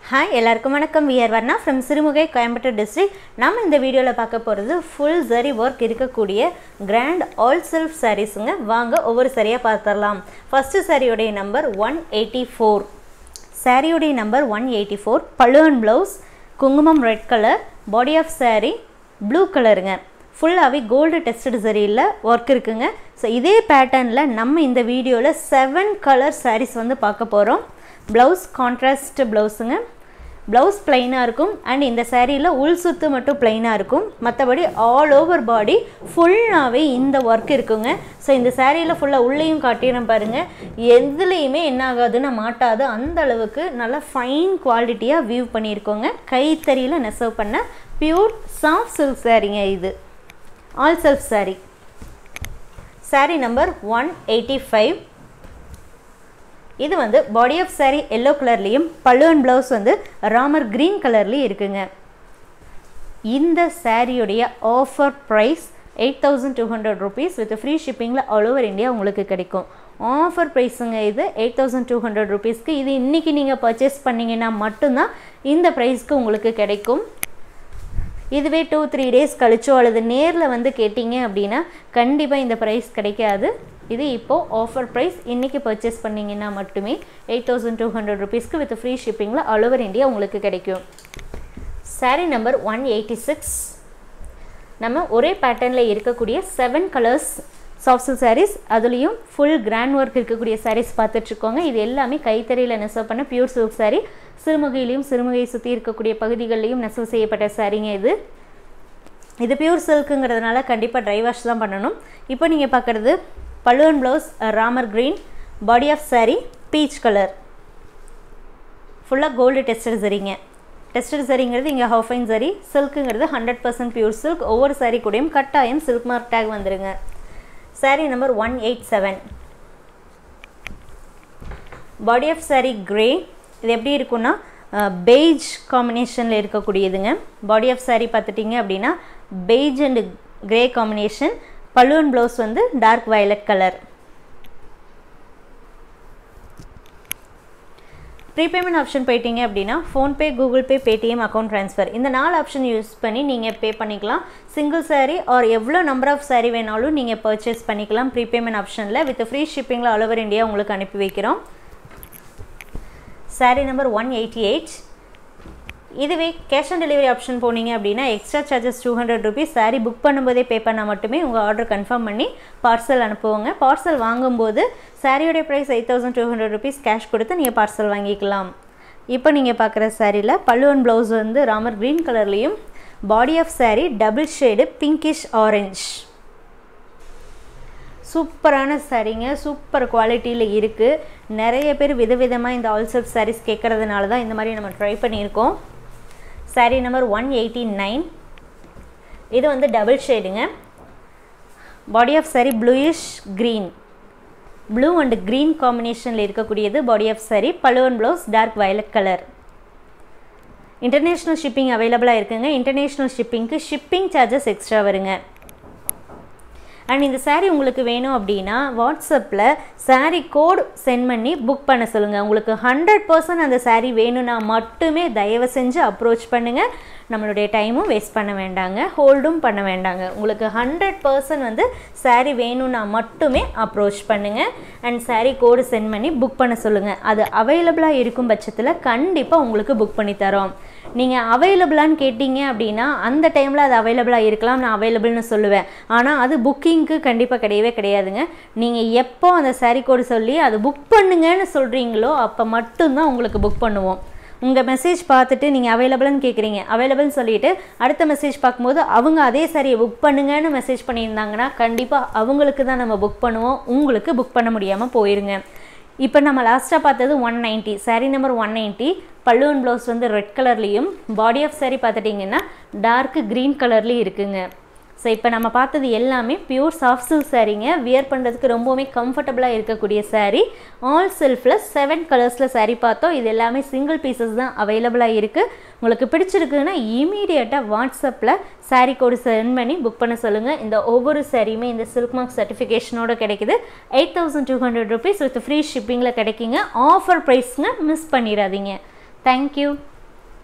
hi எல்லாருக்கும் வணக்கம் we're Varna from Sirumugai Coimbatore district நம்ம இந்த வீடியோவில் பார்க்க போகிறது ஃபுல் சரி ஒர்க் இருக்கக்கூடிய கிராண்ட் ஆல் செல்ஃப் சாரீஸுங்க வாங்க ஒவ்வொரு சரியாக பார்த்துடலாம் ஃபஸ்ட்டு சாரியோடைய நம்பர் ஒன் எயிட்டி ஃபோர் சாரியோடைய நம்பர் ஒன் எயிட்டி ஃபோர் பழுவன் ப்ளவுஸ் குங்குமம் red colour body of saree blue கலருங்க ஃபுல்லாகவே கோல்டு டெஸ்டட் சரியில் ஒர்க் இருக்குங்க ஸோ இதே பேட்டர்னில் நம்ம இந்த வீடியோவில் செவன் கலர் sarees வந்து பார்க்க போகிறோம் ப்ளவுஸ் கான்ட்ராஸ்ட் ப்ளவுஸுங்க ப்ளவுஸ் பிளைனாக இருக்கும் அண்ட் இந்த சேரீயில் உள் சுத்து மட்டும் பிளைனாக இருக்கும் மற்றபடி ஆல் ஓவர் பாடி ஃபுல்லாகவே இந்த ஒர்க் இருக்குங்க ஸோ இந்த சேரீயில் ஃபுல்லாக உள்ளேயும் காட்டிடும் பாருங்கள் எதுலேயுமே என்ன ஆகாதுன்னு மாட்டாது அந்த அளவுக்கு நல்லா ஃபைன் குவாலிட்டியாக வியூ பண்ணியிருக்கோங்க கைத்தறியில் நெசவு பண்ண பியூர் சாஃப்ட் சில்க் சாரீங்க இது all self saree saree number one eighty five இது வந்து பாடி ஆஃப் saree எல்லோ கலர்லேயும் பல்லுவன் ப்ளவுஸ் வந்து ராமர் க்ரீன் கலர்லேயும் இருக்குங்க இந்த சாரியுடைய offer price eight thousand two hundred rupees with free ஷிப்பிங்கில் ஆல் ஓவர் இந்தியா உங்களுக்கு கிடைக்கும் ஆஃபர் ப்ரைஸுங்க இது எயிட் தௌசண்ட் டூ ஹண்ட்ரட் ருபீஸ்க்கு இது இன்றைக்கி நீங்கள் பர்ச்சேஸ் பண்ணிங்கன்னா மட்டும்தான் இந்த ப்ரைஸ்க்கு உங்களுக்கு கிடைக்கும் இதுவே டூ த்ரீ டேஸ் கழிச்சோ அல்லது நேரில் வந்து கேட்டிங்க அப்படின்னா கண்டிப்பாக இந்த ப்ரைஸ் கிடைக்காது இது இப்போது ஆஃபர் ப்ரைஸ் இன்றைக்கி பர்ச்சேஸ் பண்ணிங்கன்னா மட்டுமே எயிட் தௌசண்ட் டூ ஹண்ட்ரட் ருபீஸ்க்கு வித் ஃப்ரீ ஷிப்பிங்கில் ஆல் ஓவர் இந்தியா உங்களுக்கு கிடைக்கும் saree number one eighty six நம்ம ஒரே பேட்டர்னில் இருக்கக்கூடிய seven colours soft silk sarees அதுலேயும் ஃபுல் கிராண்ட் ஒர்க் இருக்கக்கூடிய சாரீஸ் பார்த்துட்ருக்கோங்க இது எல்லாமே கைத்தறியில் நெசவு பண்ண பியூர் சில்க் சாரீ சிறுமுகையிலையும் சிறுமுகையை சுற்றி இருக்கக்கூடிய பகுதிகளிலையும் நெசவு செய்யப்பட்ட சாரீங்க இது இது பியூர் சில்க்குங்கிறதுனால கண்டிப்பாக ட்ரை வாஷ் தான் பண்ணணும் இப்போ நீங்கள் பார்க்குறது பல்லுவன் blouse Ramar green body of saree peach colour ஃபுல்லாக கோல்டு டெஸ்டட் சரிங்க டெஸ்டட் சரிங்கிறது இங்கே ஹாஃப் ஃபைன் சரி சில்க்குங்கிறது ஹண்ட்ரட் பர்சன்ட் பியூர் சில்க் ஒவ்வொரு saree கூடயும் கட்டாயம் சில்க் மார்க் டேக் வந்துருங்க saree number one eight seven body of saree grey இது எப்படி இருக்குன்னா பெய்ஜ் காம்பினேஷனில் இருக்கக்கூடியதுங்க பாடி ஆஃப் saree பார்த்துட்டிங்க அப்படின்னா பெய்ஜ் அண்ட் கிரே காம்பினேஷன் பல்லுவன் ப்ளவுஸ் வந்து dark violet colour prepayment option போயிட்டீங்க அப்படின்னா PhonePe Google Pay Paytm account transfer இந்த நாலு ஆப்ஷன் யூஸ் பண்ணி நீங்கள் பே பண்ணிக்கலாம் சிங்கிள் saree ஆர் எவ்வளோ நம்பர் ஆஃப் saree வேணாலும் நீங்கள் பர்ச்சேஸ் பண்ணிக்கலாம் ப்ரீபேமெண்ட் ஆப்ஷனில் வித் ஃப்ரீ ஷிப்பிங்கில் ஆல் ஓவர் இந்தியா உங்களுக்கு அனுப்பி வைக்கிறோம் saree number one eighty eight இதுவே கேஷ் ஆன் டெலிவரி ஆப்ஷன் போனீங்க அப்படின்னா extra charges two hundred rupees saree book பண்ணும்போதே பே பண்ணால் மட்டுமே உங்கள் ஆர்டர் கன்ஃபார்ம் பண்ணி பார்சல் அனுப்புவோங்க பார்சல் வாங்கும்போது சாரியோடைய price eight thousand two hundred rupees cash கொடுத்து நீங்கள் பார்சல் வாங்கிக்கலாம் இப்போ நீங்கள் பார்க்குற சாரியில் பல்லுவன் ப்ளவுஸ் வந்து ராமர் க்ரீன் கலர்லேயும் body of saree double shade pinkish orange சூப்பரான சாரீங்க சூப்பர் குவாலிட்டியில் இருக்குது நிறைய பேர் விதவிதமாக இந்த ஆல் செல்ஃப் சாரீஸ் கேட்குறதுனால தான் இந்த மாதிரி நம்ம ட்ரை பண்ணியிருக்கோம் saree number one eighty nine இது வந்து டபுள் ஷேடுங்க body of saree bluish green blue and green காம்பினேஷனில் இருக்கக்கூடியது பாடி ஆஃப் saree பழுவன் blouse dark violet colour international shipping அவைலபிளாக இருக்குங்க இன்டர்நேஷ்னல் ஷிப்பிங்க்கு ஷிப்பிங் சார்ஜஸ் எக்ஸ்ட்ரா வருங்க அண்ட் இந்த saree உங்களுக்கு வேணும் அப்படின்னா வாட்ஸ்அப்பில் saree கோட் சென்ட் பண்ணி புக் பண்ண சொல்லுங்கள் உங்களுக்கு ஹண்ட்ரட் பர்சன்ட் அந்த saree வேணும்னா மட்டுமே தயவு செஞ்சு அப்ரோச் பண்ணுங்கள் நம்மளுடைய டைமும் வேஸ்ட் பண்ண வேண்டாங்க ஹோல்டும் பண்ண வேண்டாங்க உங்களுக்கு ஹண்ட்ரட் பர்சன்ட் வந்து saree வேணும்னா மட்டுமே அப்ரோச் பண்ணுங்கள் அண்ட் saree கோடு சென்ட் பண்ணி புக் பண்ண சொல்லுங்கள் அது அவைலபிளாக இருக்கும் பட்சத்தில் கண்டிப்பாக உங்களுக்கு புக் பண்ணி தரோம் நீங்கள் அவைலபிளான்னு கேட்டிங்க அப்படின்னா அந்த டைமில் அது அவைலபிளாக இருக்கலாம் நான் அவைலபிள்னு சொல்லுவேன் ஆனால் அது புக்கிங்க்கு கண்டிப்பாக கிடையவே கிடையாதுங்க நீங்கள் எப்போ அந்த saree கோடு சொல்லி அது புக் பண்ணுங்கன்னு சொல்கிறீங்களோ அப்போ மட்டும்தான் உங்களுக்கு புக் பண்ணுவோம் உங்கள் மெசேஜ் பார்த்துட்டு நீங்கள் அவைலபிள்னு கேட்குறீங்க அவைலபிள்னு சொல்லிட்டு அடுத்த மெசேஜ் பார்க்கும்போது அவங்க அதே சாரியை புக் பண்ணுங்கன்னு மெசேஜ் பண்ணியிருந்தாங்கன்னா கண்டிப்பாக அவங்களுக்கு தான் நம்ம புக் பண்ணுவோம் உங்களுக்கு புக் பண்ண முடியாமல் போயிருங்க இப்போ நம்ம லாஸ்ட்டாக பார்த்தது one ninety saree number one ninety பல்லுவன் ப்ளவுஸ் வந்து ரெட் கலர்லேயும் பாடி ஆஃப் saree பார்த்துட்டிங்கன்னா டார்க் க்ரீன் கலர்லேயும் இருக்குங்க ஸோ இப்போ நம்ம பார்த்தது எல்லாமே பியூர் சாஃப்ட் சில்க் சாரீங்க வியர் பண்ணுறதுக்கு ரொம்பவுமே கம்ஃபர்டபுளாக இருக்கக்கூடிய saree ஆல் செல்ஃபில் செவன் கலர்ஸில் saree பார்த்தோம் இது எல்லாமே சிங்கிள் பீசஸ் தான் அவைலபிளாக இருக்குது உங்களுக்கு பிடிச்சிருக்குன்னா இமீடியட்டாக வாட்ஸ்அப்பில் saree கோடு சென்ட் பண்ணி புக் பண்ண சொல்லுங்கள் இந்த ஒவ்வொரு சாரியுமே இந்த சில்க் மார்க் சர்டிஃபிகேஷனோட கிடைக்குது eight thousand two hundred rupees with free ஷிப்பிங்கில் கிடைக்குங்க ஆஃபர் ப்ரைஸ்ங்க மிஸ் பண்ணிடாதீங்க தேங்க்யூ